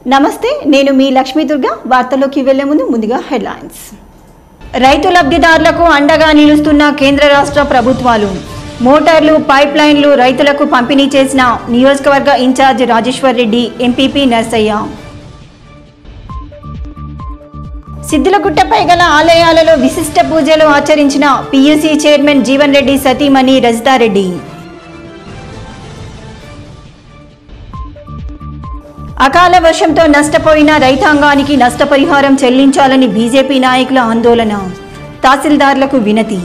నమస్తే నేను మీ లక్ష్మీ దుర్గా వార్తల్లోకి వెళ్లే ముందు ముందుగా హెడ్లైన్స్ రైతు లబ్ధిదారులకు అండగా నిలుస్తున్న కేంద్ర రాష్ట్ర ప్రభుత్వాలు మోటార్లు పైప్ లైన్లు రైతులకు పంపిణీ చేసిన నియోజకవర్గ ఇన్ఛార్జ్ రాజేశ్వర్ రెడ్డి ఎంపీపీ నర్సయ్య సిద్దులగుట్టపై గల ఆలయాలలో విశిష్ట పూజలు ఆచరించిన పీయూసీ చైర్మన్ జీవన్ రెడ్డి సతీమణి రజితారెడ్డి అకాల వర్షంతో నష్టపోయిన రైతాంగానికి నష్టపరిహారం చెల్లించాలని బీజేపీ నాయకుల ఆందోళన తహసీల్దార్లకు వినతి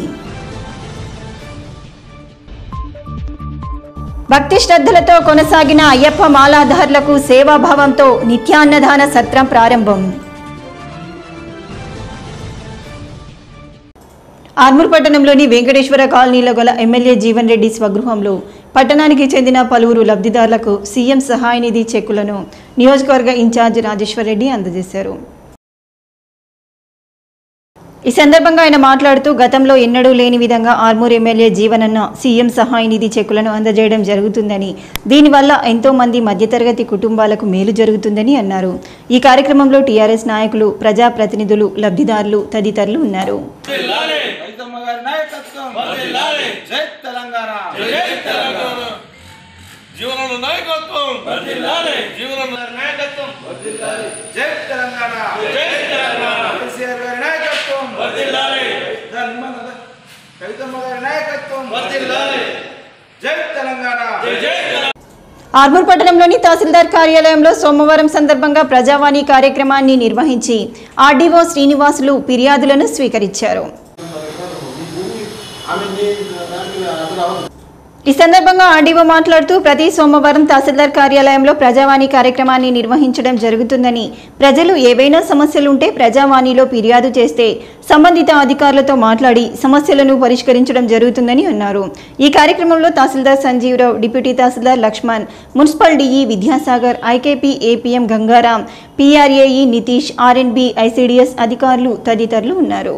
భక్తి శ్రద్ధలతో కొనసాగిన అయ్యప్ప మాలాధారులకు సేవాభావంతో నిత్యాన్నదాన సత్రం ప్రారంభం ఆర్మూర్ పట్టణంలోని వెంకటేశ్వర కాలనీలో గల ఎమ్మెల్యే జీవన్ రెడ్డి స్వగృహంలో పట్టణానికి చెందిన పలువురు లబ్ధిదారులకు సీఎం సహాయ నిధి చెక్కులను నియోజకవర్గ ఇన్ఛార్జ్ రాజేశ్వర్ రెడ్డి అందజేశారు ఈ సందర్భంగా ఆయన మాట్లాడుతూ గతంలో ఎన్నడూ లేని విధంగా ఆర్మూర్ ఎమ్మెల్యే జీవనన్న సీఎం సహాయ నిధి చెక్కులను అందజేయడం జరుగుతుందని దీనివల్ల ఎంతో మంది మధ్యతరగతి కుటుంబాలకు మేలు జరుగుతుందని అన్నారు ఈ కార్యక్రమంలో టీఆర్ఎస్ నాయకులు ప్రజాప్రతినిధులు లబ్ధిదారులు తదితరులు ఉన్నారు రైతమ్మ గారి నాయకత్వం జై తెలంగాణ జీవనంలో నాయకత్వం జీవనంలో గారి నాయకత్వం జై తెలంగాణ కేసీఆర్ గారి నాయకత్వం దా నిమ్మన్న దా. కవితమ్మ గారి నాయకత్వం జై తెలంగాణ ఆర్మూర్ పట్టణంలోని తహసీల్దార్ కార్యాలయంలో సోమవారం సందర్భంగా ప్రజావాణి కార్యక్రమాన్ని నిర్వహించి ఆర్డీఓ శ్రీనివాసులు ఫిర్యాదులను స్వీకరించారు ఈ సందర్భంగా ఆర్డీఓ మాట్లాడుతూ ప్రతి సోమవారం తహసీల్దార్ కార్యాలయంలో ప్రజావాణి కార్యక్రమాన్ని నిర్వహించడం జరుగుతుందని ప్రజలు ఏవైనా సమస్యలుంటే ప్రజావాణిలో ఫిర్యాదు చేస్తే సంబంధిత అధికారులతో మాట్లాడి సమస్యలను పరిష్కరించడం జరుగుతుందని అన్నారు ఈ కార్యక్రమంలో tahsildar Sanjeevarao deputy tahsildar Laxman municipal DE Vidyasagar IKP APM Gangaram PRAE Nitish RNB ICDS అధికారులు తదితరులు ఉన్నారు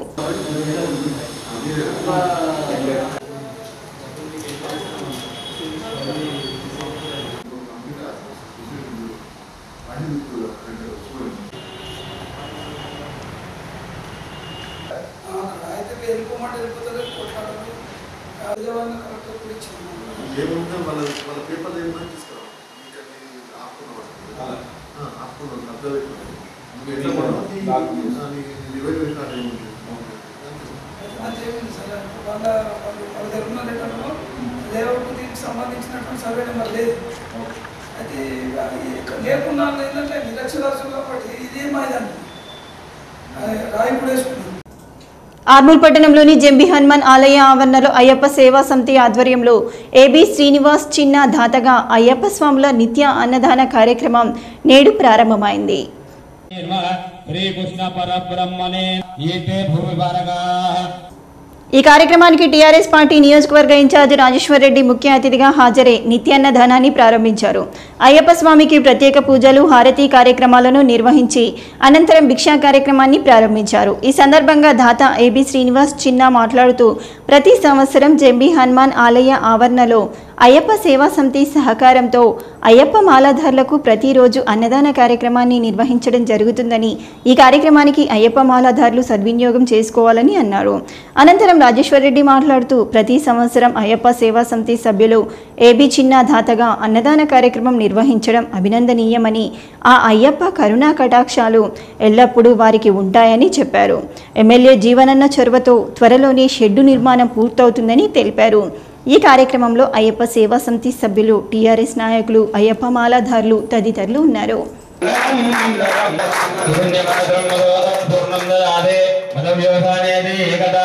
అక్కడ అయితే వెళ్ళిపోమంటే వెళ్ళిపోతారు కొట్లాడరు విజయవాడలో కరెక్ట్ కూడా ఇచ్చాము ఏముంటే వాళ్ళ వాళ్ళ పేపర్లు ఏమని తీసుకురావాలి ఇంకా నేను ఆపుకున్నాను ఆపుకున్నాను అర్థం నువ్వు ఎట్లా పడవు రివైవ్ స్టార్ట్ అయ్యింది అయితే నాకు ఏమైంది సార్ వాళ్ళ వాళ్ళు వాళ్ళ దగ్గర ఉన్న లెటర్లో దేవుడికి దీనికి సంబంధించినటువంటి సర్వే నెంబర్ లేదు అయితే అది ఇక్కడ లేకుండా ఏంటంటే నిరక్షరాస్యులు కాబట్టి ఇదేం మైదాన్ని రాయి కూడా వేసుకున్నాను ఆర్మూర్ పట్టణంలోని జంబి హనుమాన్ ఆలయ ఆవరణలో అయ్యప్ప సేవా సమితి ఆధ్వర్యంలో ఏబి శ్రీనివాస్ చిన్న దాతగా అయ్యప్ప స్వాముల నిత్య అన్నదాన కార్యక్రమం నేడు ప్రారంభమైంది శ్రీకృష్ణ పరబ్రహ్మణే ఏతే భూమి భారగా ఈ కార్యక్రమానికి టీఆర్ఎస్ పార్టీ నియోజకవర్గ ఇన్ఛార్జ్ రాజేశ్వర్ రెడ్డి ముఖ్య అతిథిగా హాజరై నిత్యాన్నదానాన్ని ప్రారంభించారు అయ్యప్ప స్వామికి ప్రత్యేక పూజలు హారతి కార్యక్రమాలను నిర్వహించి అనంతరం భిక్షా కార్యక్రమాన్ని ప్రారంభించారు ఈ సందర్భంగా దాత ఏబి శ్రీనివాస్ చిన్న మాట్లాడుతూ ప్రతి సంవత్సరం జంబి హనుమాన్ ఆలయ ఆవరణలో అయ్యప్ప సేవా సమితి సహకారంతో అయ్యప్ప మాలాధారులకు ప్రతిరోజు అన్నదాన కార్యక్రమాన్ని నిర్వహించడం జరుగుతుందని ఈ కార్యక్రమానికి అయ్యప్ప మాలాధారులు సద్వినియోగం చేసుకోవాలని అన్నారు అనంతరం రాజేశ్వర్ రెడ్డి మాట్లాడుతూ ప్రతి సంవత్సరం అయ్యప్ప సేవా సమితి సభ్యులు ఏబి చిన్న దాతగా అన్నదాన కార్యక్రమం నిర్వహించడం అభినందనీయమని ఆ అయ్యప్ప కరుణా కటాక్షాలు ఎల్లప్పుడూ వారికి ఉంటాయని చెప్పారు ఎమ్మెల్యే జీవనన్న చొరవతో త్వరలోనే షెడ్డు నిర్మాణం పూర్తవుతుందని తెలిపారు ఈ కార్యక్రమంలో అయ్యప్ప సేవా సమితి సభ్యులు టీఆర్ఎస్ నాయకులు అయ్యప్ప మాలాధారులు తదితరులు ఉన్నారు పూర్ణం దదాదే మద వ్యవసానేది ఏకదా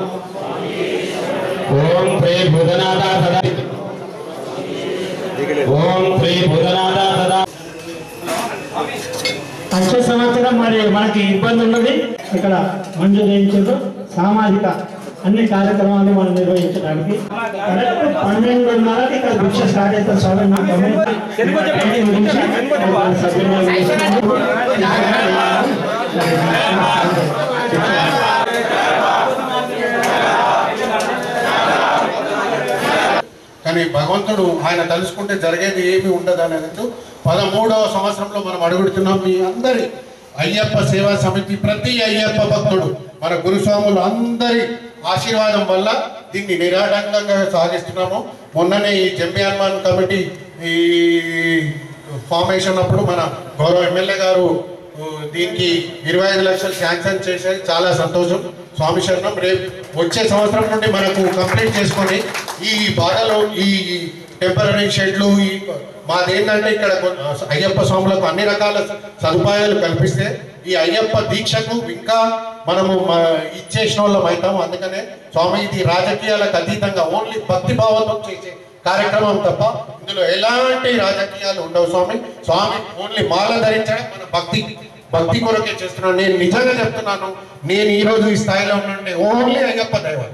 ఓం శ్రీ భూతనాథ సదా ఓం శ్రీ భూతనాథ సదా వచ్చే సంవత్సరం మరి మనకి ఇబ్బంది ఉన్నది ఇక్కడ మంజూరు చేయించారు సామాజిక అన్ని కార్యక్రమాలు మనం నిర్వహించడానికి కరెక్ట్ పన్నెండున్నరకి ఇక్కడ భిక్ష స్టార్ట్ అవుతుంది స్వామి మా తమ్ముడు. టైం గురించి వాళ్ళు సద్వినియోగం చేసుకున్నారు. కానీ భగవంతుడు ఆయన తలుచుకుంటే జరిగేది ఏమీ ఉండదు అనేది పదమూడవ సంవత్సరంలో మనం అడుగుతున్నాం మీ అందరి అయ్యప్ప సేవా సమితి ప్రతి అయ్యప్ప భక్తుడు మన గురుస్వాములు అందరి ఆశీర్వాదం వల్ల దీన్ని నిరాటంకంగా సాగిస్తున్నాము మొన్ననే ఈ జంబి హనుమాన్ కమిటీ ఈ ఫార్మేషన్ అప్పుడు మన గౌరవ ఎమ్మెల్యే గారు ఊ, దీనికి ఇరవై ఐదు లక్షలు శాంక్షన్ చేసేది చాలా సంతోషం స్వామి శరణం రేపు వచ్చే సంవత్సరం నుండి మనకు కంప్లీట్ చేసుకొని ఈ బాధలో ఈ టెంపరీ షెడ్లు ఈ మాదేంటంటే ఇక్కడ కొ- అయ్యప్ప స్వాములకు అన్ని రకాల సదుపాయాలు కల్పిస్తే ఈ అయ్యప్ప దీక్షకు ఇంకా మనము మ- ఇచ్చేసిన వాళ్ళం అవుతాము అందుకనే స్వామి ఇది రాజకీయాలకు అతీతంగా ఓన్లీ భక్తి భావంతో చేసే కార్యక్రమం తప్ప ఇందులో ఎలాంటి రాజకీయాలు ఉండవు స్వామి స్వామి ఓన్లీ మాల ధరించడం మన భక్తి భక్తి కొరకే చేస్తున్నాను నేను నిజంగా చెప్తున్నాను నేను ఈ రోజు ఈ స్థాయిలో ఉన్నంటే ఓన్లీ అయ్యప్ప దైవం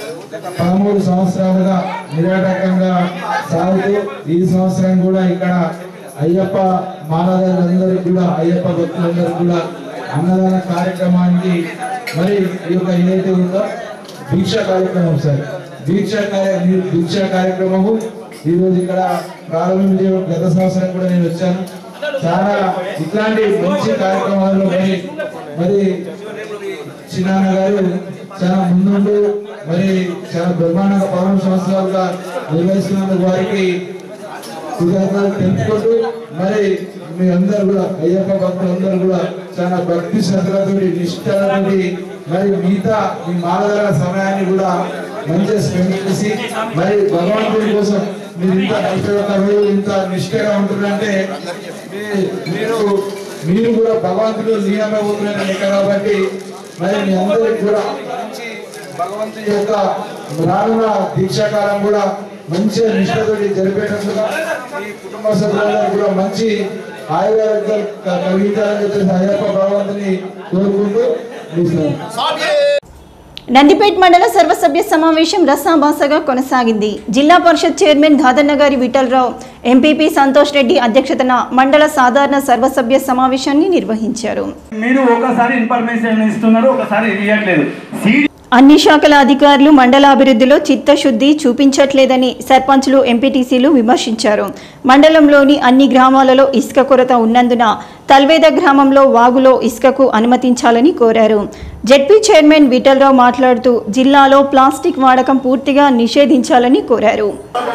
పదమూడు సంవత్సరాలుగా నిరాటకంగా సాగుతూ ఈ సంవత్సరం కూడా ఇక్కడ అయ్యప్ప మానవులందరికీ కూడా అయ్యప్ప భక్తులందరికీ కూడా అన్నదాన కార్యక్రమానికి మరి ఈ యొక్క ఏదైతే ఉందో దీక్ష కార్యక్రమం సార్ దీక్ష కార్య- దీక్ష కార్యక్రమము ఈ రోజు ఇక్కడ ప్రారంభించే గత సంవత్సరం కూడా నేను వచ్చాను చాలా ఇట్లాంటి మంచి కార్యక్రమాల్లో మరి మరి చిన్నాన్న గారు చాలా ముందుండు మరి చాలా బ్రహ్మాండంగా పదమూడు సంవత్సరాలుగా నిర్వహిస్తున్నందుకు వారికి కృతజ్ఞతలు తెలుపుకుంటూ మరి మీ అందరూ కూడా అయ్యప్ప భక్తులందరూ కూడా చాలా భక్తి శ్రద్ధలతోటి నిష్ఠలతోటి మరి మిగతా మీ మాలధార సమయాన్ని కూడా మంచిగా స్పెండ్ చేసి మరి భగవంతుడి కోసం మీరు ఇంత నలభై ఒక్క రోజులు ఇంత నిష్ఠగా ఉంటున్నారంటే మీ- మీరు మీరు కూడా భగవంతుడు లీనమైపోతున్నారు లెక్క కాబట్టి మరి మీ అందరికి కూడా మంచి భగవంతుని యొక్క రానున్న దీక్షాకాలం కూడా మంచిగా నిష్ఠతోటి జరిపేటట్టుగా ఈ కుటుంబ సభ్యులందరూ కూడా మంచి ఆయుర్వేద కలిగించాలని చెప్పేసి అయ్యప్ప భగవంతుని కోరుకుంటూ ముగిస్తున్నాను. నందిపేట్ మండల సర్వసభ్య సమావేశం రసాభాసగా కొనసాగింది జిల్లా పరిషత్ చైర్మన్ దాదన్న గారి విఠలరావు ఎంపీపీ సంతోష్ రెడ్డి అధ్యక్షతన మండల సాధారణ సర్వసభ్య సమావేశాన్ని నిర్వహించారు మీరు ఒకసారి ఇన్ఫర్మేషన్ ఇస్తున్నారు ఒకసారి ఇవ్వట్లేదు సీడీ అన్ని శాఖల అధికారులు మండలాభివృద్ధిలో చిత్తశుద్ధి చూపించట్లేదని సర్పంచ్లు ఎంపీటీసీలు విమర్శించారు మండలంలోని అన్ని గ్రామాలలో ఇసుక కొరత ఉన్నందున తల్వేద గ్రామంలో వాగులో ఇసుకకు అనుమతించాలని కోరారు జెడ్పీ చైర్మన్ విఠలరావు మాట్లాడుతూ జిల్లాలో ప్లాస్టిక్ వాడకం పూర్తిగా నిషేధించాలని కోరారు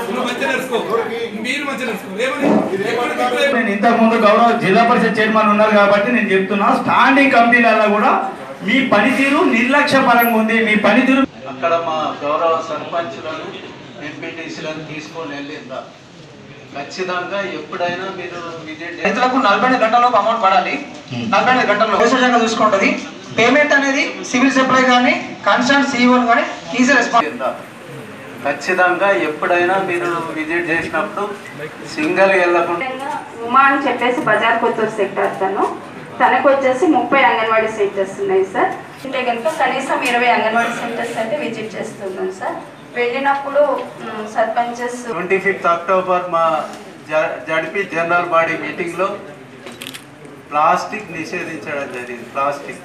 నేను ఇంతకు ముందు గౌరవ జిల్లా పరిషత్ చైర్మన్ ఉన్నారు కాబట్టి నేను చెప్తున్నా స్టాండింగ్ కమిటీలలో కూడా మీ పనితీరు నిర్లక్ష్య పరంగా ఉంది మీ పనితీరు అక్కడ మా గౌరవ సర్పంచులను ఎంపీటీసీలను తీసుకొని వెళ్ళిందా ఖచ్చితంగా ఎప్పుడైనా మీరు విజిట్ రైతులకు నలభై ఐదు గంటలలోపు అమౌంట్ పడాలి నలభై ఐదు గంటల్లో వ్యవసాయ శాఖ చూసుకుంటుంది పేమెంట్ అనేది సివిల్ సప్లై కానీ కన్సర్న్ సిఇఓ కానీ ఈజీ రెస్పాన్స్ చేయందా? ఖచ్చితంగా ఎప్పుడైనా మీరు విజిట్ చేసినప్పుడు సింగల్ వెళ్ళకుండా ఉమా అని చెప్పేసి బజార్ కొత్తూరు సెక్టర్ తను తనకు వచ్చేసి ముప్పై అంగన్వాడీ సెంటర్స్ ఉన్నాయి సార్ అంటే కనుక కనీసం ఇరవై అంగన్వాడీ సెంటర్స్ అయితే విజిట్ చేస్తున్నాం సార్ వెళ్ళినప్పుడు మ్, సర్పంచెస్ ట్వంటీ ఫిఫ్త్ అక్టోబర్ మా జ- జడ్పీ జనరల్ బాడీ మీటింగ్లో ప్లాస్టిక్ నిషేధించడం జరిగింది ప్లాస్టిక్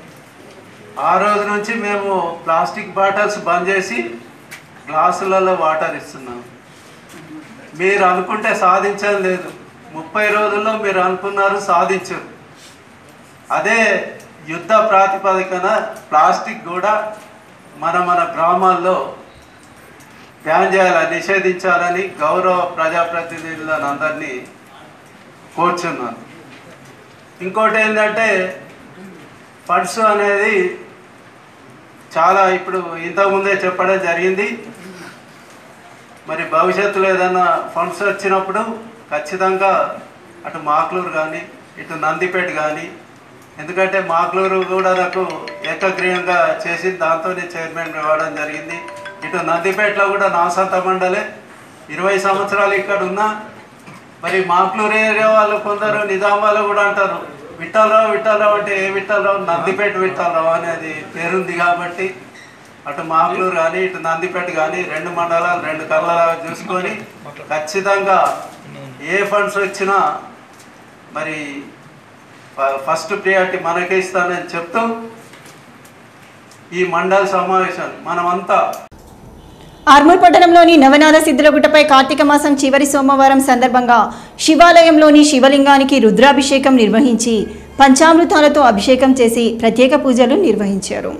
ఆ రోజు నుంచి మేము ప్లాస్టిక్ బాటిల్స్ బంద్ చేసి గ్లాసులలో వాటర్ ఇస్తున్నాం మీరు అనుకుంటే సాధించడం లేదు ముప్పై రోజుల్లో మీరు అనుకున్నారు సాధించరు అదే యుద్ధ ప్రాతిపదికన ప్లాస్టిక్ కూడా మన మన గ్రామాల్లో బ్యాన్ చేయాలని నిషేధించాలని గౌరవ ప్రజాప్రతినిధులను అందరినీ కోరుచున్నాను ఇంకోటి ఏంటంటే ఫండ్స్ అనేది చాలా ఇప్పుడు ఇంతకుముందే చెప్పడం జరిగింది మరి భవిష్యత్తులో ఏదైనా ఫండ్స్ వచ్చినప్పుడు ఖచ్చితంగా అటు మాక్లూరు కానీ ఇటు నందిపేట కానీ ఎందుకంటే మాక్లూరు కూడా నాకు ఏకగ్రీయంగా చేసి దాంతో చైర్మన్ ఇవ్వడం జరిగింది ఇటు నందిపేటలో కూడా నా సొంత మండలే ఇరవై సంవత్సరాలు ఇక్కడ ఉన్నా మరి మాక్లూరు ఏరియా వాళ్ళు కొందరు నిజామాలు కూడా అంటారు విఠలరావు విఠలరావు అంటే ఏ విఠలరావు నందిపేట విఠలరావు అనేది పేరుంది కాబట్టి అటు మాక్లూరు కానీ ఇటు నందిపేట కానీ రెండు మండలాలు రెండు కళ్ళలాగా చూసుకొని ఖచ్చితంగా ఏ ఫండ్స్ వచ్చినా మరి ఫ- ఫస్ట్ ప్రియారిటీ మనకే ఇస్తానని చెప్తూ ఈ మండల సమావేశం మనమంతా ఆర్మూర్ పట్టణంలోని నవనాథ సిద్ధులగుట్టపై కార్తీక మాసం చివరి సోమవారం సందర్భంగా శివాలయంలోని శివలింగానికి రుద్రాభిషేకం నిర్వహించి పంచామృతాలతో అభిషేకం చేసి ప్రత్యేక పూజలు నిర్వహించారు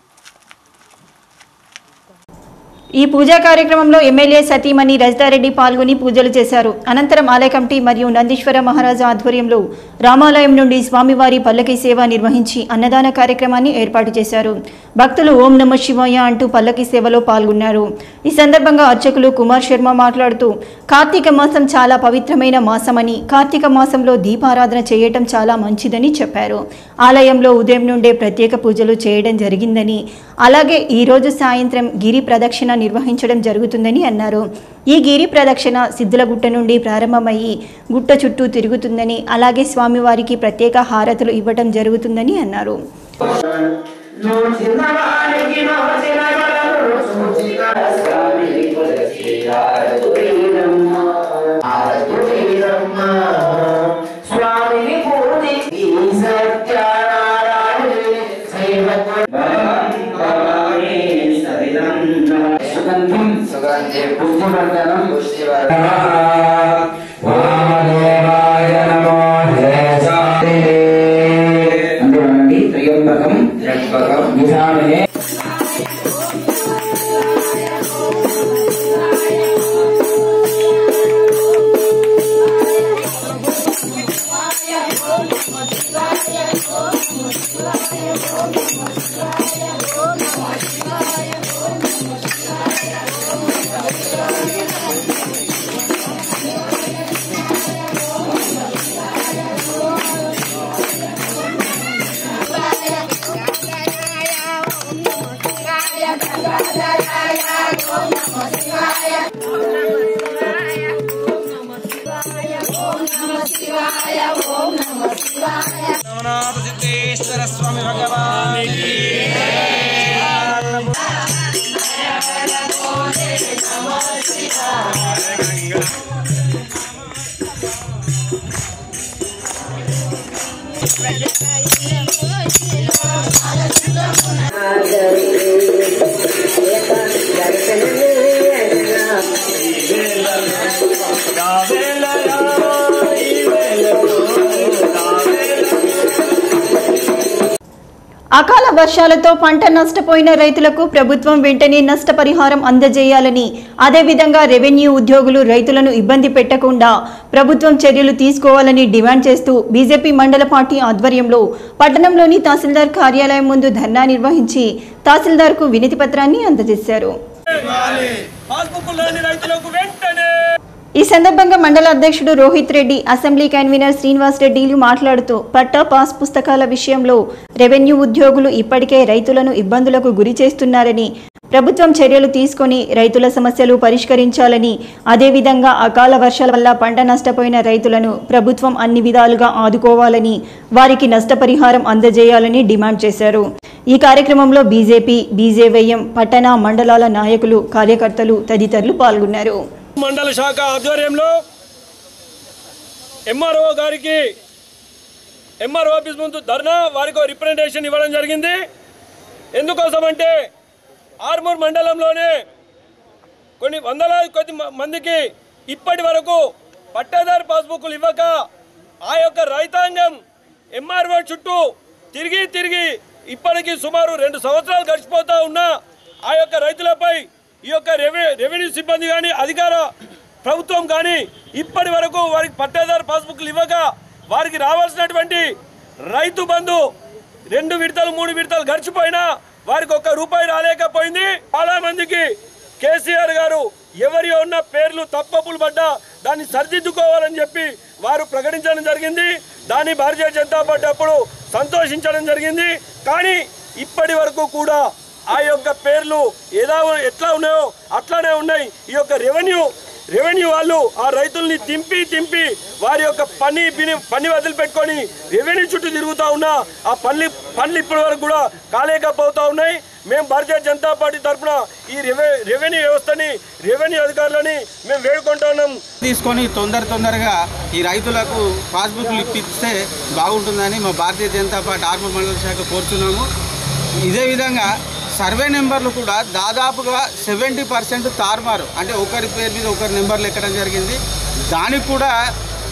ఈ పూజా కార్యక్రమంలో ఎమ్మెల్యే సతీమణి రజితారెడ్డి పాల్గొని పూజలు చేశారు అనంతరం ఆలయ కమిటీ మరియు నందీశ్వర మహారాజు ఆధ్వర్యంలో రామాలయం నుండి స్వామివారి పల్లకి సేవ నిర్వహించి అన్నదాన కార్యక్రమాన్ని ఏర్పాటు చేశారు భక్తులు ఓం నమ శివాయ అంటూ పల్లకి సేవలో పాల్గొన్నారు ఈ సందర్భంగా అర్చకులు కుమార్ శర్మ మాట్లాడుతూ కార్తీక మాసం చాలా పవిత్రమైన మాసమని కార్తీక మాసంలో దీపారాధన చేయటం చాలా మంచిదని చెప్పారు ఆలయంలో ఉదయం నుండే ప్రత్యేక పూజలు చేయడం జరిగిందని అలాగే ఈరోజు సాయంత్రం గిరి ప్రదక్షిణ నిర్వహించడం జరుగుతుందని అన్నారు ఈ గిరి ప్రదక్షిణ సిద్ధులగుట్ట నుండి ప్రారంభమయ్యి గుట్ట చుట్టూ తిరుగుతుందని అలాగే స్వామివారికి ప్రత్యేక హారతులు ఇవ్వడం జరుగుతుందని అన్నారు స్వామిని పూజించి సుగంధం సుగంధి పుష్టివర్ధనం వామదేవాయ నమో అందులోనండి త్రయంబకం త్రయంబకం నిజామనే నవనాథ సిద్ధేశ్వర స్వామి భగవానికి అకాల వర్షాలతో పంట నష్టపోయిన రైతులకు ప్రభుత్వం వెంటనే నష్టపరిహారం అందజేయాలని అదేవిధంగా రెవెన్యూ ఉద్యోగులు రైతులను ఇబ్బంది పెట్టకుండా ప్రభుత్వం చర్యలు తీసుకోవాలని డిమాండ్ చేస్తూ బీజేపీ మండల పార్టీ ఆధ్వర్యంలో పట్టణంలోని తహసీల్దార్ కార్యాలయం ముందు ధర్నా నిర్వహించి తహసీల్దార్కు వినతి పత్రాన్ని అందజేశారు పాస్బుక్ లేని రైతులకు వెంటనే ఈ సందర్భంగా మండల అధ్యక్షుడు రోహిత్ రెడ్డి అసెంబ్లీ కన్వీనర్ శ్రీనివాస్ రెడ్డిలు మాట్లాడుతూ పట్టా పాస్ పుస్తకాల విషయంలో రెవెన్యూ ఉద్యోగులు ఇప్పటికే రైతులను ఇబ్బందులకు గురి చేస్తున్నారని ప్రభుత్వం చర్యలు తీసుకొని రైతుల సమస్యలు పరిష్కరించాలని అదేవిధంగా అకాల వర్షాల వల్ల పంట నష్టపోయిన రైతులను ప్రభుత్వం అన్ని విధాలుగా ఆదుకోవాలని వారికి నష్టపరిహారం అందజేయాలని డిమాండ్ చేశారు ఈ కార్యక్రమంలో బీజేపీ బీజేవైఎం పట్టణ మండలాల నాయకులు కార్యకర్తలు తదితరులు పాల్గొన్నారు మండల శాఖ ఆధ్వర్యంలో ఎంఆర్ఓ గారికి ఎంఆర్ఓ ఆఫీస్ ముందు ధర్నా వారికి ఒక రిప్రజెంటేషన్ ఇవ్వడం జరిగింది ఎందుకోసం అంటే ఆర్మూర్ మండలంలోనే కొన్ని వందలాది కొద్ది మ- మందికి ఇప్పటి వరకు పట్టాదారు పాస్బుక్లు ఇవ్వక ఆ యొక్క రైతాంగం ఎంఆర్ఓ చుట్టూ తిరిగి తిరిగి ఇప్పటికీ సుమారు రెండు సంవత్సరాలు గడిచిపోతా ఉన్నా ఆ యొక్క రైతులపై ఈ యొక్క రెవె రెవెన్యూ సిబ్బంది కానీ అధికార ప్రభుత్వం కానీ ఇప్పటి వరకు వారికి పట్టాదారు పాస్బుక్లు ఇవ్వక వారికి రావాల్సినటువంటి రైతు బంధు రెండు విడతలు మూడు విడతలు గడిచిపోయినా వారికి ఒక్క రూపాయి రాలేకపోయింది చాలా మందికి కేసీఆర్ గారు ఎవరి ఉన్న పేర్లు తప్పప్పులు పడ్డా దాన్ని సరిదిద్దుకోవాలని చెప్పి వారు ప్రకటించడం జరిగింది దాన్ని భారతీయ జనతా పార్టీ అప్పుడు సంతోషించడం జరిగింది కానీ ఇప్పటి వరకు కూడా ఆ యొక్క పేర్లు ఏదా ఎట్లా ఉన్నాయో అట్లానే ఉన్నాయి ఈ యొక్క రెవెన్యూ రెవెన్యూ వాళ్ళు ఆ రైతుల్ని తింపి తింపి వారి యొక్క పని పిని పని వదిలిపెట్టుకొని రెవెన్యూ చుట్టూ తిరుగుతూ ఉన్నా ఆ పని పనులు ఇప్పటి వరకు కూడా కాలేకపోతా ఉన్నాయి మేము భారతీయ జనతా పార్టీ తరఫున ఈ రెవె రెవెన్యూ వ్యవస్థని రెవెన్యూ అధికారులని మేము వేడుకుంటా ఉన్నాం తీసుకొని తొందర తొందరగా ఈ రైతులకు పాస్బుక్లు ఇప్పిస్తే బాగుంటుందని మా భారతీయ జనతా పార్టీ ఆర్మూర్ మండల శాఖ కోరుతున్నాము ఇదే విధంగా సర్వే నెంబర్లు కూడా దాదాపుగా సెవెంటీ పర్సెంట్ తారుమారు అంటే ఒకరి పేరు మీద ఒకరి నెంబర్లు ఎక్కడం జరిగింది దానికి కూడా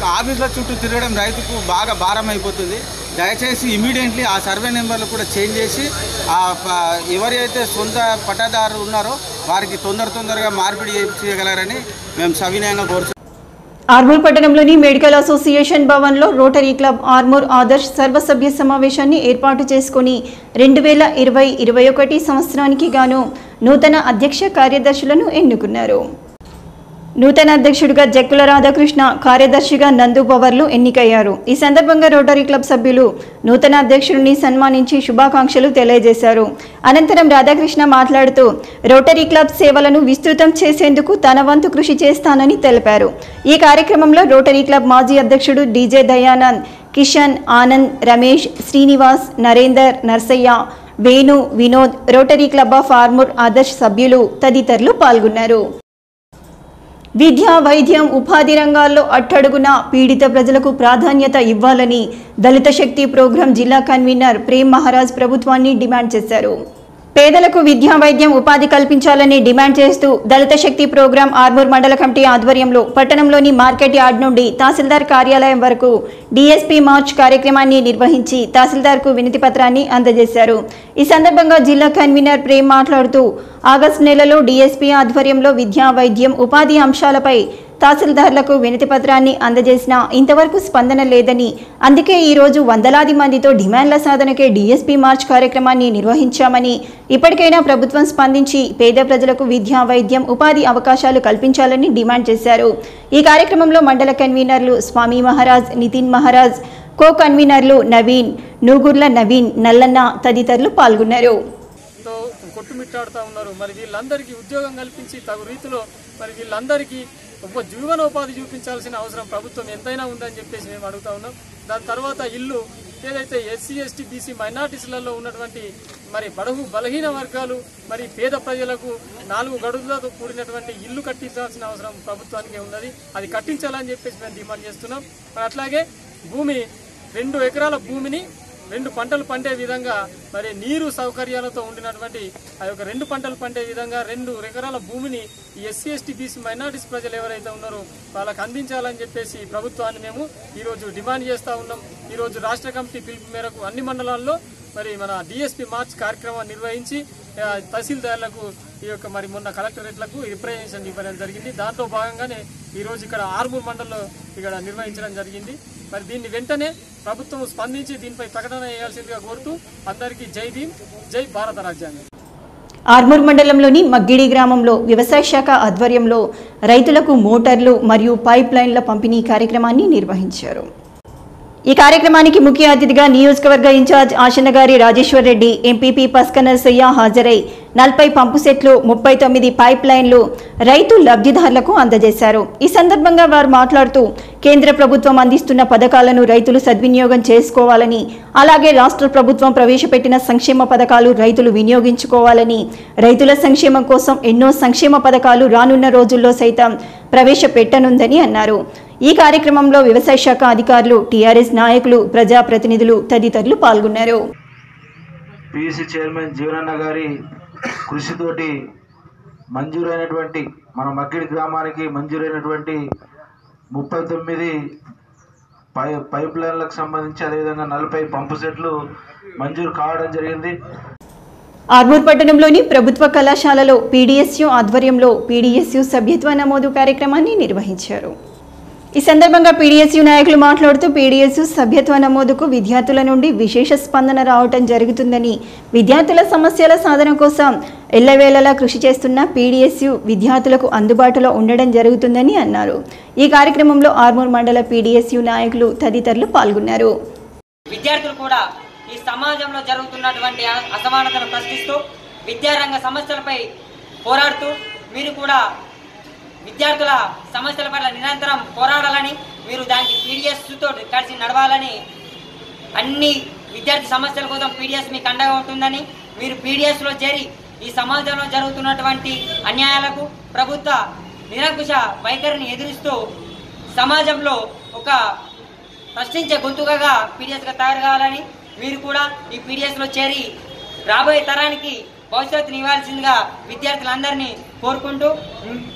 యొక్క ఆఫీసుల చుట్టూ తిరగడం రైతుకు బాగా భారం అయిపోతుంది దయచేసి ఇమీడియట్లీ ఆ సర్వే నెంబర్లు కూడా చేంజ్ చేసి ఆ ప- ఎవరైతే సొంత పట్టాదారులు ఉన్నారో వారికి తొందర తొందరగా మార్పిడి చేయగలరని మేము సవినయంగా కోరుతున్నాం ఆర్మూర్ పట్టణంలోని మెడికల్ అసోసియేషన్ భవన్లో రోటరీ క్లబ్ ఆర్మూర్ ఆదర్శ్ సర్వసభ్య సమావేశాన్ని ఏర్పాటు చేసుకుని రెండు వేల ఇరవై ఇరవై ఒకటి సంవత్సరానికి గాను నూతన అధ్యక్ష కార్యదర్శులను ఎన్నుకున్నారు నూతన అధ్యక్షుడిగా జక్కుల రాధాకృష్ణ కార్యదర్శిగా నందు పవర్లు ఎన్నికయ్యారు ఈ సందర్భంగా రోటరీ క్లబ్ సభ్యులు నూతన అధ్యక్షుడిని సన్మానించి శుభాకాంక్షలు తెలియజేశారు అనంతరం రాధాకృష్ణ మాట్లాడుతూ రోటరీ క్లబ్ సేవలను విస్తృతం చేసేందుకు తన వంతు కృషి చేస్తానని తెలిపారు ఈ కార్యక్రమంలో రోటరీ క్లబ్ మాజీ అధ్యక్షుడు DJ Dayanand Kishan Anand Ramesh Srinivas Narender Narsaiah Venu Vinod Rotary club of Armoor Adarsh సభ్యులు తదితరులు పాల్గొన్నారు విద్య వైద్యం ఉపాధి రంగాల్లో అట్టడుగున పీడిత ప్రజలకు ప్రాధాన్యత ఇవ్వాలని దళిత శక్తి ప్రోగ్రాం జిల్లా కన్వీనర్ ప్రేమ్ మహారాజ్ ప్రభుత్వాన్ని డిమాండ్ చేశారు పేదలకు విద్యా వైద్యం ఉపాధి కల్పించాలని డిమాండ్ చేస్తూ దళిత శక్తి ప్రోగ్రాం ఆర్మూర్ మండల కమిటీ ఆధ్వర్యంలో పట్టణంలోని మార్కెట్ యార్డ్ నుండి తహసీల్దార్ కార్యాలయం వరకు డీఎస్పీ మార్చ్ కార్యక్రమాన్ని నిర్వహించి తహసీల్దార్కు వినతి పత్రాన్ని అందజేశారు ఈ సందర్భంగా జిల్లా కన్వీనర్ ప్రేమ్ మాట్లాడుతూ ఆగస్టు నెలలో డీఎస్పీ ఆధ్వర్యంలో విద్యా వైద్యం ఉపాధి అంశాలపై తహసీల్దార్లకు వినతి పత్రాన్ని అందజేసినా ఇంతవరకు స్పందన లేదని అందుకే ఈ రోజు వందలాది మందితో డిమాండ్ల సాధనకే డీఎస్పీ మార్చ్ కార్యక్రమాన్ని నిర్వహించామని ఇప్పటికైనా ప్రభుత్వం స్పందించి పేద ప్రజలకు విద్యా వైద్యం ఉపాధి అవకాశాలు కల్పించాలని డిమాండ్ చేశారు ఈ కార్యక్రమంలో మండల కన్వీనర్లు స్వామి మహారాజ్ నితిన్ మహారాజ్ కో కన్వీనర్లు నవీన్ నూగుర్ల నవీన్ నల్లన్న తదితరులు పాల్గొన్నారు తో కొట్టుమిట్టాడుతూ ఉన్నారు మరి వీళ్ళందరికీ ఉద్యోగం కల్పించి తగు రీతిలో మరి వీళ్ళందరికీ ఒక జీవనోపాధి చూపించాల్సిన అవసరం ప్రభుత్వం ఎంతైనా ఉందని చెప్పేసి మేము అడుగుతా ఉన్నాం దాని తర్వాత ఇల్లు ఏదైతే ఎస్సీ ఎస్టీ బీసీ మైనార్టీస్లలో ఉన్నటువంటి మరి బడుగు బలహీన వర్గాలు మరి పేద ప్రజలకు నాలుగు గడుగులతో కూడినటువంటి ఇల్లు కట్టించాల్సిన అవసరం ప్రభుత్వానికి ఉన్నది అది కట్టించాలని చెప్పేసి మేము డిమాండ్ చేస్తున్నాం మరి అట్లాగే భూమి రెండు ఎకరాల భూమిని రెండు పంటలు పండే విధంగా మరి నీరు సౌకర్యాలతో ఉండినటువంటి ఆ యొక్క రెండు పంటలు పండే విధంగా రెండు ఎకరాల భూమిని ఈ ఎస్సీ ఎస్టీ బీసీ మైనార్టీస్ ప్రజలు ఎవరైతే ఉన్నారో వాళ్ళకి అందించాలని చెప్పేసి ప్రభుత్వాన్ని మేము ఈరోజు డిమాండ్ చేస్తూ ఉన్నాం ఈరోజు రాష్ట్ర కమిటీ పిలుపు మేరకు అన్ని మండలాల్లో మరి మన డిఎస్పీ మార్చ్ కార్యక్రమం నిర్వహించి ఆ, తహసీల్దార్లకు ఈ యొక్క మరి మొన్న కలెక్టరేట్లకు రిప్రజెంటేషన్ ఇవ్వడం జరిగింది దాంట్లో భాగంగానే ఈరోజు ఇక్కడ ఆర్మూర్ మండలంలో ఇక్కడ నిర్వహించడం జరిగింది మరి దీన్ని వెంటనే ప్రభుత్వం స్పందించి దీనిపై ప్రకటన చేయాల్సిందిగా కోరుతూ అందరికీ జై భీమ్ జై భారత రాజ్యాంగం ఆర్మూర్ మండలంలోని మగ్గిడి గ్రామంలో వ్యవసాయ శాఖ ఆధ్వర్యంలో రైతులకు మోటార్లు మరియు పైప్ లైన్ల పంపిణీ కార్యక్రమాన్ని నిర్వహించారు ఈ కార్యక్రమానికి ముఖ్య అతిథిగా నియోజకవర్గ ఇన్ఛార్జ్ ఆశనగారి రాజేశ్వర్ రెడ్డి ఎంపీపీ పస్కనరసయ్య హాజరై నలభై పంపు సెట్లు ముప్పై తొమ్మిది పైప్ లైన్లు రైతు లబ్ధిదారులకు అందజేశారు ఈ సందర్భంగా వారు మాట్లాడుతూ కేంద్ర ప్రభుత్వం అందిస్తున్న పథకాలను రైతులు సద్వినియోగం చేసుకోవాలని అలాగే రాష్ట్ర ప్రభుత్వం ప్రవేశపెట్టిన సంక్షేమ పథకాలు రైతులు వినియోగించుకోవాలని రైతుల సంక్షేమం కోసం ఎన్నో సంక్షేమ పథకాలు రానున్న రోజుల్లో సైతం ప్రవేశపెట్టనుందని అన్నారు ఈ కార్యక్రమంలో వ్యవసాయ శాఖ అధికారులు టీఆర్ఎస్ నాయకులు ప్రజాప్రతినిధులు తదితరులు పాల్గొన్నారు పిఎస్సి చైర్మన్ జీవనన్న గారి కృషితోటి మంజూరైనటువంటి మన మక్కిడి గ్రామానికి మంజూరైనటువంటి ముప్పై తొమ్మిది పై పైప్ లైన్లకు సంబంధించి అదేవిధంగా నలభై పంపు సెట్లు మంజూరు కావడం జరిగింది ఆర్మూర్ పట్టణంలోని ప్రభుత్వ కళాశాలలో పీడీఎస్యు ఆధ్వర్యంలో పీడీఎస్యు సభ్యత్వ నమోదు కార్యక్రమాన్ని నిర్వహించారు ఈ సందర్భంగా పీడీఎస్యు నాయకులు మాట్లాడుతూ పీడీఎస్యు సభ్యత్వ నమోదుకు విద్యార్థుల నుండి విశేష స్పందన రావటం జరుగుతుందని విద్యార్థుల సమస్యల సాధన కోసం ఎల్లవేళలా కృషి చేస్తున్న పీడీఎస్యు విద్యార్థులకు అందుబాటులో ఉండడం జరుగుతుందని అన్నారు ఈ కార్యక్రమంలో ఆర్మూర్ మండల పీడీఎస్యు నాయకులు తదితరులు పాల్గొన్నారు విద్యార్థులు కూడా ఈ సమాజంలో జరుగుతున్నటువంటి అ- అసమానతను ప్రశ్నిస్తూ విద్యారంగ సమస్యలపై పోరాడుతూ మీరు కూడా విద్యార్థుల సమస్యల పట్ల నిరంతరం పోరాడాలని మీరు దానికి పీడిఎస్తో కలిసి నడవాలని అన్ని విద్యార్థి సమస్యల కోసం పీడిఎస్ మీకు అండగా ఉంటుందని మీరు పీడిఎస్లో చేరి ఈ సమాజంలో జరుగుతున్నటువంటి అన్యాయాలకు ప్రభుత్వ నిరంకుశ వైఖరిని ఎదురిస్తూ సమాజంలో ఒక ప్రశ్నించే గొంతుకగా పీడిఎస్గా తయారు కావాలని మీరు కూడా ఈ పీడిఎస్లో చేరి రాబోయే తరానికి భవిష్యత్తుని ఇవ్వాల్సిందిగా విద్యార్థులందరినీ కోరుకుంటూ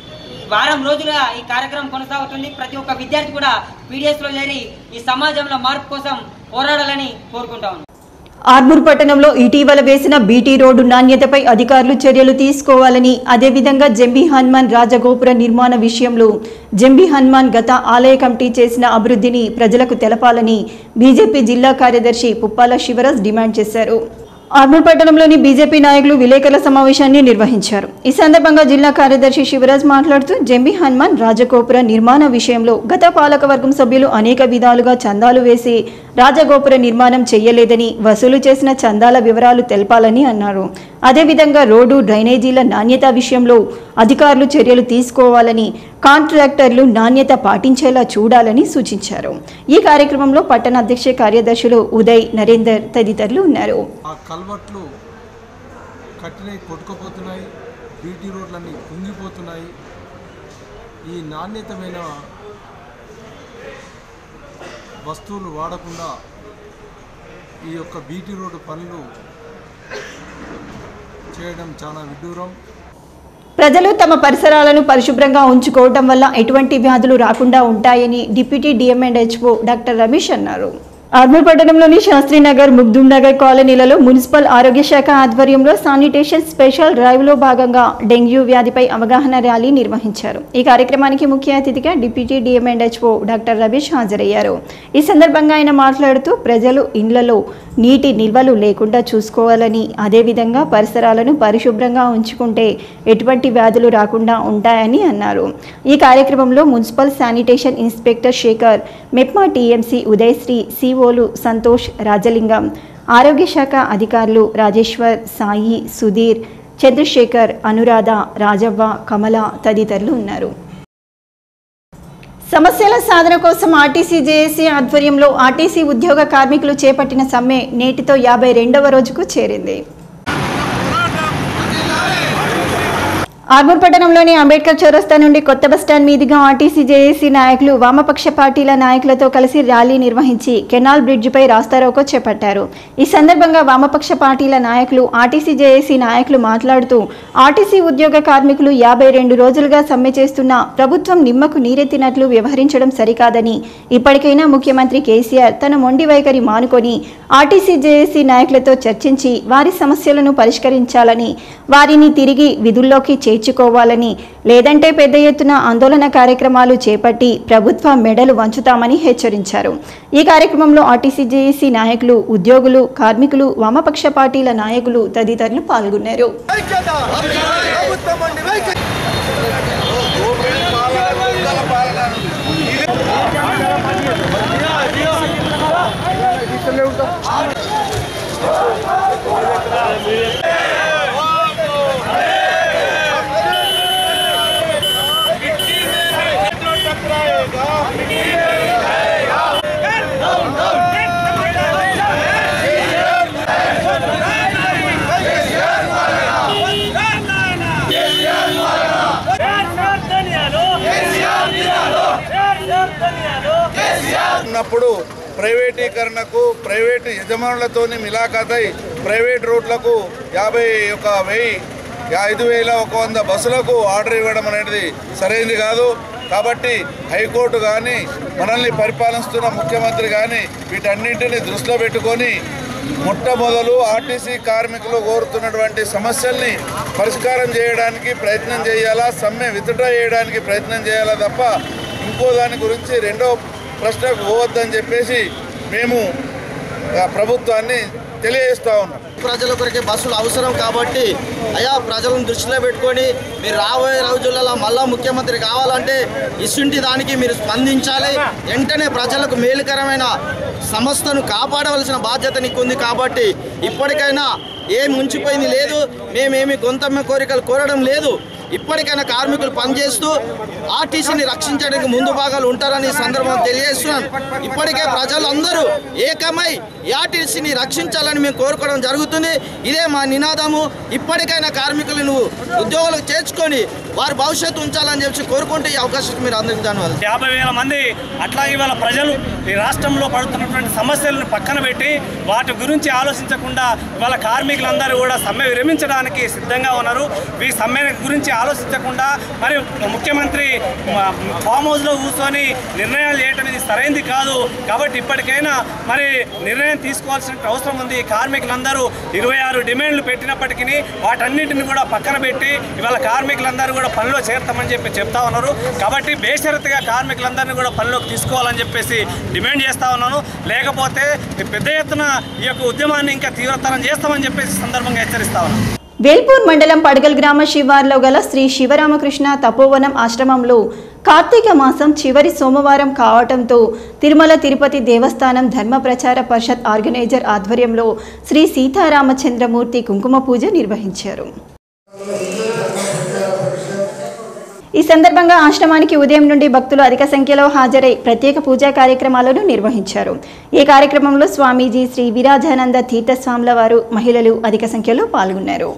వారం రోజులుగా ఈ కార్యక్రమం కొనసాగుతుంది ప్రతి ఒక్క విద్యార్థి కూడా పీడిఎస్ లో చేరి ఈ సమాజంలో మార్పు కోసం పోరాడాలని కోరుకుంటా ఉన్నాం ఆర్మూర్ పట్టణంలో ఇటీవల వేసిన బీటీ రోడ్డు నాణ్యతపై అధికారులు చర్యలు తీసుకోవాలని అదేవిధంగా జంబి హనుమాన్ రాజగోపుర నిర్మాణ విషయంలో జంబి హనుమాన్ గత ఆలయ కమిటీ చేసిన అభివృద్ధిని ప్రజలకు తెలపాలని బీజేపీ జిల్లా కార్యదర్శి పుప్పాల శివరాజ్ డిమాండ్ చేశారు ఆర్మూర్ పట్టణంలోని బీజేపీ నాయకులు విలేకరుల సమావేశాన్ని నిర్వహించారు ఈ సందర్భంగా జిల్లా కార్యదర్శి శివరాజ్ మాట్లాడుతూ జంబి హనుమాన్ రాజగోపుర నిర్మాణ విషయంలో గత పాలకవర్గం సభ్యులు అనేక విధాలుగా చందాలు వేసి రాజగోపుర నిర్మాణం చేయలేదని వసూలు చేసిన చందాల వివరాలు తెలపాలని అన్నారు అదేవిధంగా రోడ్డు డ్రైనేజీల నాణ్యత విషయంలో అధికారులు చర్యలు తీసుకోవాలని కాంట్రాక్టర్లు నాణ్యత పాటించేలా చూడాలని సూచించారు ఈ కార్యక్రమంలో పట్టణ అధ్యక్ష కార్యదర్శులు ఉదయ్ నరేందర్ తదితరులు ఉన్నారు ఆ కల్వర్ట్లు కట్టినవి కొట్టుకుపోతున్నాయి బీటీ రోడ్లన్నీ కుంగిపోతున్నాయి ఈ నాణ్యతమైన వస్తువులు వాడకుండా ఈ యొక్క బీటీ రోడ్డు పనులు చేయడం చాలా విడ్డూరం ప్రజలు తమ పరిసరాలను పరిశుభ్రంగా ఉంచుకోవటం వల్ల ఎటువంటి వ్యాధులు రాకుండా ఉంటాయని డిప్యూటీ డిఎంఎండ్హెచ్ఓ డాక్టర్ రమేష్ అన్నారు ఆర్మూర్ పట్టణంలోని శాస్త్రీనగర్ ముగ్దుం నగర్ కాలనీలలో మున్సిపల్ ఆరోగ్య శాఖ ఆధ్వర్యంలో శానిటేషన్ స్పెషల్ డ్రైవ్లో భాగంగా డెంగ్యూ వ్యాధిపై అవగాహన ర్యాలీ నిర్వహించారు ఈ కార్యక్రమానికి ముఖ్య అతిథిగా డిప్యూటీ డిఎంఎండ్హెచ్ఓ డాక్టర్ రమేష్ హాజరయ్యారు ఈ సందర్భంగా ఆయన మాట్లాడుతూ ప్రజలు ఇండ్లలో నీటి నిల్వలు లేకుండా చూసుకోవాలని అదేవిధంగా పరిసరాలను పరిశుభ్రంగా ఉంచుకుంటే ఎటువంటి వ్యాధులు రాకుండా ఉంటాయని అన్నారు ఈ కార్యక్రమంలో municipal sanitation inspector Shekhar MEPMA TMC Udayasri సిఓలు సంతోష్ రాజలింగం ఆరోగ్య శాఖ అధికారులు రాజేశ్వర్ సాయి సుధీర్ చంద్రశేఖర్ అనురాధ రాజవ్వ కమల తదితరులు ఉన్నారు సమస్యల సాధన కోసం ఆర్టీసీ జేఏసీ ఆధ్వర్యంలో ఆర్టీసీ ఉద్యోగ కార్మికులు చేపట్టిన సమ్మె నేటితో యాభై రెండవ రోజుకు చేరింది ఆర్మూర్ పట్టణంలోని అంబేద్కర్ చౌరస్తా నుండి కొత్త బస్టాండ్ మీదుగా ఆర్టీసీ జేఏసీ నాయకులు వామపక్ష పార్టీల నాయకులతో కలిసి ర్యాలీ నిర్వహించి కెనాల్ బ్రిడ్జిపై రాస్తారోకో చేపట్టారు ఈ సందర్భంగా వామపక్ష పార్టీల నాయకులు ఆర్టీసీ జేఏసీ నాయకులు మాట్లాడుతూ ఆర్టీసీ ఉద్యోగ కార్మికులు యాభై రెండు రోజులుగా సమ్మె చేస్తున్న ప్రభుత్వం నిమ్మకు నీరెత్తినట్లు వ్యవహరించడం సరికాదని ఇప్పటికైనా ముఖ్యమంత్రి కేసీఆర్ తన మొండి వైఖరి మానుకొని ఆర్టీసీ జేఏసీ నాయకులతో చర్చించి వారి సమస్యలను పరిష్కరించాలని వారిని తిరిగి విధుల్లోకి చేర్చుకోవాలని లేదంటే పెద్ద ఎత్తున ఆందోళన కార్యక్రమాలు చేపట్టి ప్రభుత్వ మెడలు వంచుతామని హెచ్చరించారు ఈ కార్యక్రమంలో ఆర్టీసీ జేఏసీ నాయకులు ఉద్యోగులు కార్మికులు వామపక్ష పార్టీల నాయకులు తదితరులు పాల్గొన్నారు ఉన్నప్పుడు ప్రైవేటీకరణకు ప్రైవేటు యజమానులతోని మిలాఖాతై ప్రైవేట్ రూట్లకు యాభై ఒక వెయ్యి ఐదు వేల ఒక వంద బస్సులకు ఆర్డర్ ఇవ్వడం అనేది సరైనది కాదు కాబట్టి హైకోర్టు కానీ మనల్ని పరిపాలిస్తున్న ముఖ్యమంత్రి కానీ వీటన్నింటినీ దృష్టిలో పెట్టుకొని మొట్టమొదలు ఆర్టీసీ కార్మికులు కోరుతున్నటువంటి సమస్యల్ని పరిష్కారం చేయడానికి ప్రయత్నం చేయాలా సమ్మె విత్డ్రా చేయడానికి ప్రయత్నం చేయాలా తప్ప ఇంకో దాని గురించి రెండో ప్రశ్నకు పోవద్దని చెప్పేసి మేము ఆ, ప్రభుత్వాన్ని తెలియజేస్తా ఉన్నాం ప్రజల కొరకే బస్సులు అవసరం కాబట్టి అయా ప్రజలను దృష్టిలో పెట్టుకొని మీరు రాబోయే రోజులలో మళ్ళా ముఖ్యమంత్రి కావాలంటే ఇసుంటి దానికి మీరు స్పందించాలి వెంటనే ప్రజలకు మేలుకరమైన సంస్థను కాపాడవలసిన బాధ్యత నీకు ఉంది కాబట్టి ఇప్పటికైనా ఏం ఉంచిపోయింది లేదు మేమేమి గొంతమ్మ కోరికలు కోరడం లేదు ఇప్పటికైనా కార్మికులు పనిచేస్తూ ఆర్టీసీని రక్షించడానికి ముందు భాగాలు ఉంటారని ఈ సందర్భం తెలియజేస్తున్నాను ఇప్పటికే ప్రజలందరూ ఏకమై ఈ ఆర్టీసీని రక్షించాలని మేము కోరుకోవడం జరుగుతుంది ఇదే మా నినాదము ఇప్పటికైనా కార్మికులు నువ్వు ఉద్యోగులకు చేర్చుకొని వారి భవిష్యత్తు ఉంచాలని చెప్పి కోరుకుంటూ ఈ అవకాశం మీరు అందరికీ దానివల్ల యాభై వేల మంది అట్లాగే ఇవాళ ప్రజలు ఈ రాష్ట్రంలో పడుతున్నటువంటి సమస్యలను పక్కన పెట్టి వాటి గురించి ఆలోచించకుండా ఇవాళ కార్మికులందరూ కూడా సమ్మె విరమించడానికి సిద్ధంగా ఉన్నారు ఈ సమ్మె గురించి ఆలోచించకుండా మరి ముఖ్యమంత్రి మ- ఫామ్ హౌస్లో కూర్చొని నిర్ణయాలు చేయటం ఇది సరైంది కాదు కాబట్టి ఇప్పటికైనా మరి నిర్ణయం తీసుకోవాల్సిన అవసరం ఉంది కార్మికులందరూ ఇరవై ఆరు డిమాండ్లు పెట్టినప్పటికీ వాటన్నిటిని కూడా పక్కన పెట్టి ఇవాళ కార్మికులందరూ కూడా పనిలో చేరుతామని చెప్పి చెప్తా ఉన్నారు కాబట్టి బేషరతుగా కార్మికులందరినీ కూడా పనిలోకి తీసుకోవాలని చెప్పేసి డిమాండ్ చేస్తా ఉన్నాను లేకపోతే పెద్ద ఎత్తున ఈ యొక్క ఉద్యమాన్ని ఇంకా తీవ్రతరం చేస్తామని చెప్పేసి ఈ సందర్భంగా హెచ్చరిస్తా ఉన్నాను వేల్పూర్ మండలం పడగల్ గ్రామ శివార్లో గల శ్రీ శివరామకృష్ణ తపోవనం ఆశ్రమంలో కార్తీక మాసం చివరి సోమవారం కావటంతో తిరుమల తిరుపతి దేవస్థానం ధర్మ ప్రచార పరిషత్ ఆర్గనైజర్ ఆధ్వర్యంలో శ్రీ సీతారామచంద్రమూర్తి కుంకుమ పూజ నిర్వహించారు ఈ సందర్భంగా ఆశ్రమానికి ఉదయం నుండి భక్తులు అధిక సంఖ్యలో హాజరై ప్రత్యేక పూజా కార్యక్రమాలను నిర్వహించారు ఈ కార్యక్రమంలో స్వామీజీ శ్రీ విరాజానంద తీర్థస్వాముల వారు మహిళలు అధిక సంఖ్యలో పాల్గొన్నారు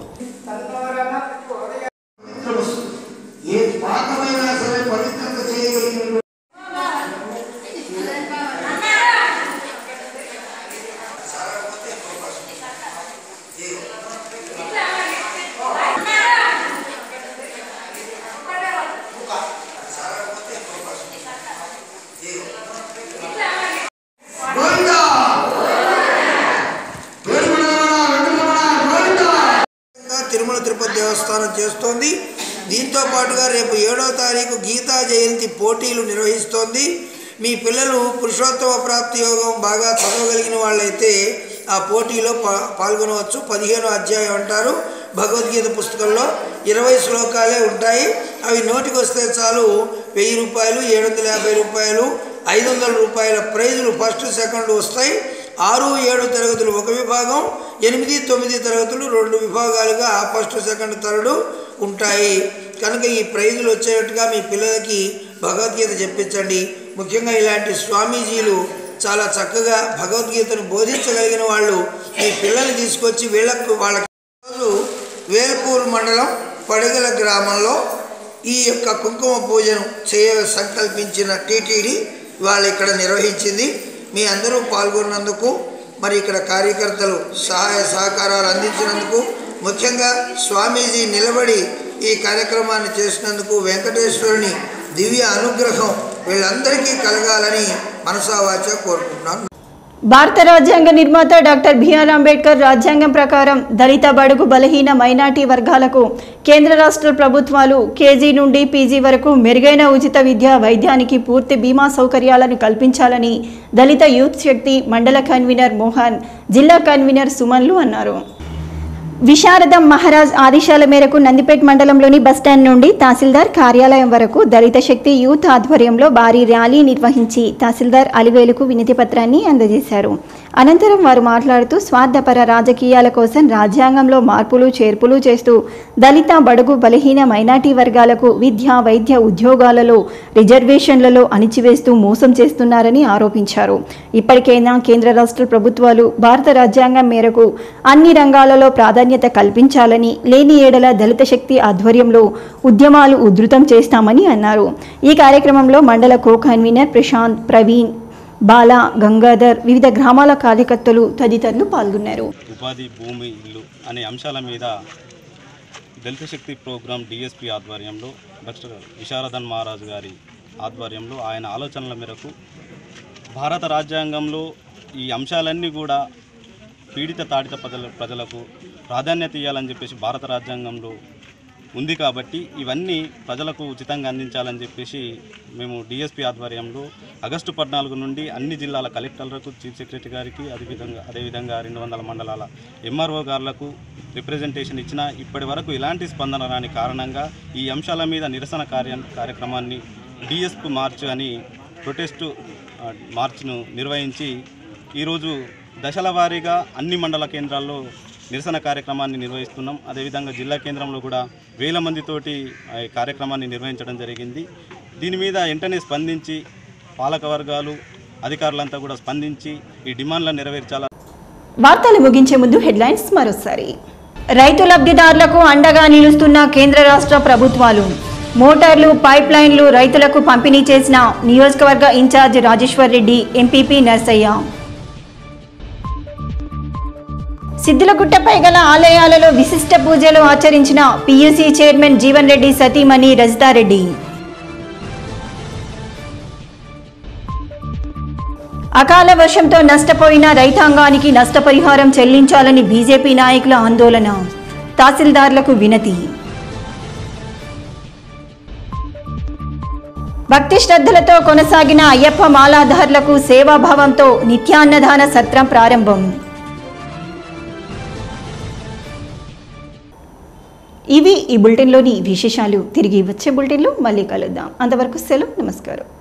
తిరుమల తిరుపతి దేవస్థానం చేస్తోంది దీంతో పాటుగా రేపు ఏడో తారీఖు గీతా జయంతి పోటీలు నిర్వహిస్తోంది మీ పిల్లలు పురుషోత్తమ ప్రాప్తి యోగం బాగా చదవగలిగిన వాళ్ళైతే ఆ పోటీలో పా పాల్గొనవచ్చు పదిహేను అధ్యాయం అంటారు భగవద్గీత పుస్తకంలో ఇరవై శ్లోకాలే ఉంటాయి అవి నోటికి వస్తే చాలు వెయ్యి రూపాయలు ఏడు వందల యాభై రూపాయలు ఐదు వందల రూపాయల ప్రైజులు ఫస్ట్ సెకండ్ వస్తాయి ఆరు ఏడు తరగతులు ఒక విభాగం ఎనిమిది తొమ్మిది తరగతులు రెండు విభాగాలుగా ఫస్ట్ సెకండ్ థర్డ్ ఉంటాయి కనుక ఈ ప్రైజులు వచ్చేటట్టుగా మీ పిల్లలకి భగవద్గీత చెప్పించండి ముఖ్యంగా ఇలాంటి స్వామీజీలు చాలా చక్కగా భగవద్గీతను బోధించగలిగిన వాళ్ళు మీ పిల్లల్ని తీసుకొచ్చి వీళ్ళకు వాళ్ళకి రోజు వేల్పూర్ మండలం పడగల గ్రామంలో ఈ యొక్క కుంకుమ పూజను చేయ సంకల్పించిన టీటీడీ వాళ్ళు ఇక్కడ నిర్వహించింది మీ అందరూ పాల్గొన్నందుకు మరి ఇక్కడ కార్యకర్తలు సహాయ సహకారాలు అందించినందుకు ముఖ్యంగా స్వామీజీ నిలబడి ఈ కార్యక్రమాన్ని చేసినందుకు వెంకటేశ్వరుని దివ్య అనుగ్రహం వీళ్ళందరికీ కలగాలని మనసావాచ కోరుకుంటున్నాను భారత రాజ్యాంగ నిర్మాత డాక్టర్ బిఆర్ అంబేద్కర్ రాజ్యాంగం ప్రకారం దళిత బడుగు బలహీన మైనార్టీ వర్గాలకు కేంద్ర రాష్ట్ర ప్రభుత్వాలు కేజీ నుండి పీజీ వరకు మెరుగైన ఉచిత విద్య వైద్యానికి పూర్తి బీమా సౌకర్యాలను కల్పించాలని దళిత యూత్ శక్తి మండల కన్వీనర్ మోహన్ జిల్లా కన్వీనర్ సుమన్లు అన్నారు విశారదం మహారాజ్ ఆదేశాల మేరకు నందిపేట్ మండలంలోని బస్టాండ్ నుండి తహసీల్దార్ కార్యాలయం వరకు దళిత శక్తి యూత్ ఆధ్వర్యంలో భారీ ర్యాలీ నిర్వహించి తహసీల్దార్ అలివేలుకు వినతి పత్రాన్ని అందజేశారు అనంతరం వారు మాట్లాడుతూ స్వార్థపర రాజకీయాల కోసం రాజ్యాంగంలో మార్పులు చేర్పులు చేస్తూ దళిత బడుగు బలహీన మైనార్టీ వర్గాలకు విద్య వైద్య ఉద్యోగాలలో రిజర్వేషన్లలో అణిచివేస్తూ మోసం చేస్తున్నారని ఆరోపించారు ఇప్పటికైనా కేంద్ర రాష్ట్ర ప్రభుత్వాలు భారత రాజ్యాంగం మేరకు అన్ని రంగాలలో ప్రాధాన్యత కల్పించాలని లేని ఏడల దళిత శక్తి ఆధ్వర్యంలో ఉద్యమాలు ఉధృతం చేస్తామని అన్నారు ఈ కార్యక్రమంలో మండల కో కన్వీనర్ ప్రశాంత్ ప్రవీణ్ బాల గంగాధర్ వివిధ గ్రామాల కార్యకర్తలు తదితరులు పాల్గొన్నారు ఉపాధి భూమి ఇల్లు అనే అంశాల మీద దళిత శక్తి ప్రోగ్రాం డిఎస్పి ఆధ్వర్యంలో డాక్టర్ విశారదన్ మహారాజు గారి ఆధ్వర్యంలో ఆయన ఆలోచనల మేరకు భారత రాజ్యాంగంలో ఈ అంశాలన్నీ కూడా పీడిత తాడిత ప్రజల ప్రజలకు ప్రాధాన్యత ఇవ్వాలని చెప్పేసి భారత రాజ్యాంగంలో ఉంది కాబట్టి ఇవన్నీ ప్రజలకు ఉచితంగా అందించాలని చెప్పేసి మేము డిఎస్పి ఆధ్వర్యంలో ఆగస్టు పద్నాలుగు నుండి అన్ని జిల్లాల కలెక్టర్లకు చీఫ్ సెక్రటరీ గారికి అదేవిధంగా అదేవిధంగా రెండు వందల మండలాల ఎంఆర్ఓ గారులకు రిప్రజెంటేషన్ ఇచ్చిన ఇప్పటి వరకు ఎలాంటి స్పందన రాని కారణంగా ఈ అంశాల మీద నిరసన కార్య కార్యక్రమాన్ని డిఎస్పి మార్చ్ అని ప్రొటెస్టు ఆ, మార్చ్ను నిర్వహించి ఈరోజు దశల వారీగా అన్ని మండల కేంద్రాల్లో నిరసన కార్యక్రమాన్ని నిర్వహిస్తున్నాం అదేవిధంగా జిల్లా కేంద్రంలో కూడా వేల మందితోటి ఆ, ఈ కార్యక్రమాన్ని నిర్వహించడం జరిగింది దీని మీద వెంటనే స్పందించి పాలక వర్గాలు అధికారులంతా కూడా స్పందించి ఈ డిమాండ్లను నెరవేర్చాలా వార్తలు ముగించే ముందు హెడ్లైన్స్ మరోసారి రైతు లబ్ధిదారులకు అండగా నిలుస్తున్న కేంద్ర రాష్ట్ర ప్రభుత్వాలు మోటార్లు పైప్ లైన్లు రైతులకు పంపిణీ చేసిన నియోజకవర్గ ఇన్ఛార్జ్ రాజేశ్వర్ రెడ్డి ఎంపీపీ నర్సయ్య సిద్దులగుట్టపై గల ఆలయాలలో విశిష్ట పూజలు ఆచరించిన పియూసీ చైర్మన్ జీవన్ రెడ్డి సతీమణి రజితారెడ్డి అకాల వర్షంతో నష్టపోయిన రైతాంగానికి నష్టపరిహారం చెల్లించాలని బీజేపీ నాయకుల ఆందోళన తహసీల్దార్లకు వినతి భక్తి శ్రద్ధలతో కొనసాగిన అయ్యప్ప మాలాధారులకు సేవాభావంతో నిత్యాన్నదాన సత్రం ప్రారంభం ఇవి ఈ బులెటిన్లోని విశేషాలు తిరిగి వచ్చే బులెటిన్లో మళ్ళీ కలుద్దాం అంతవరకు సెలవు నమస్కారం